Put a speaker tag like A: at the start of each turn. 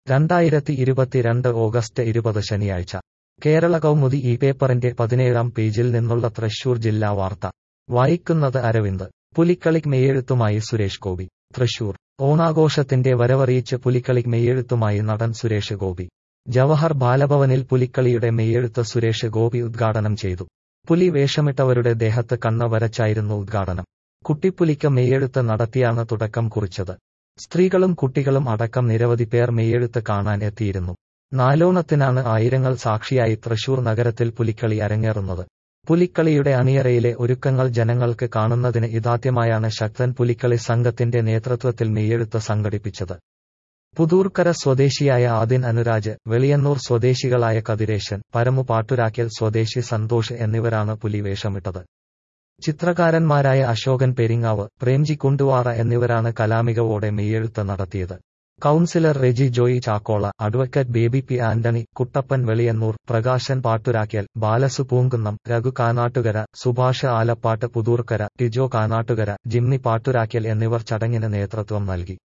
A: രണ്ടായിരത്തി ഇരുപത്തിരണ്ട് ഓഗസ്റ്റ് ഇരുപത് ശനിയാഴ്ച കേരള കൗമുദി ഈ പേപ്പറിന്റെ പതിനേഴാം പേജിൽ നിന്നുള്ള തൃശൂർ ജില്ലാ വാർത്ത വായിക്കുന്നത് അരവിന്ദ് പുലിക്കളിക്ക് മെയ്യെഴുത്തുമായി സുരേഷ് ഗോപി തൃശൂർ ഓണാഘോഷത്തിന്റെ വരവറിയിച്ച് പുലിക്കളിക്ക് മെയ്യെഴുത്തുമായി നടൻ സുരേഷ് ഗോപി ജവഹർ ബാലഭവനിൽ പുലിക്കളിയുടെ മെയ്യെഴുത്ത് സുരേഷ് ഗോപി ഉദ്ഘാടനം ചെയ്തു പുലി വേഷമിട്ടവരുടെ ദേഹത്ത് കണ്ണ് വരച്ചായിരുന്നു ഉദ്ഘാടനം കുട്ടിപ്പുലിക്ക് മെയ്യെഴുത്ത് നടത്തിയാണ് തുടക്കം കുറിച്ചത് സ്ത്രീകളും കുട്ടികളും അടക്കം നിരവധി പേർ മെയ്യെഴുത്ത് കാണാൻ എത്തിയിരുന്നു നാലോണത്തിനാണ് ആയിരങ്ങൾ സാക്ഷിയായി തൃശൂർ നഗരത്തിൽ പുലിക്കളി അരങ്ങേറുന്നത് പുലിക്കളിയുടെ അണിയറയിലെ ഒരുക്കങ്ങൾ ജനങ്ങൾക്ക് കാണുന്നതിന് ഇതാദ്യമായാണ് ശക്തൻ പുലിക്കളി സംഘത്തിന്റെ നേതൃത്വത്തിൽ മെയ്യെഴുത്ത് സംഘടിപ്പിച്ചത് പുതൂർക്കര സ്വദേശിയായ ആദിൻ അനുരാജ് വെളിയന്നൂർ സ്വദേശികളായ കതിരേശൻ പരമു പാട്ടുരാക്കൽ സ്വദേശി സന്തോഷ് എന്നിവരാണ് പുലി വേഷമിട്ടത് ചിത്രകാരന്മാരായ അശോകൻ പെരിങ്ങാവ് പ്രേംജി കുണ്ടുവാറ എന്നിവരാണ് കലാമികവോടെ മെയ്യെഴുത്ത് നടത്തിയത് councillor Reji Joy Chakkola advocate Baby P Antony Kuttappan Veliyannoor Prakashan Patturakkal Balasu Poonkunnam Raghu Kanattukara Subhash Alappat Puthurkara Tijo Kanattukara Jimmy Patturakkal എന്നിവർ ചടങ്ങിന് നേതൃത്വം നൽകി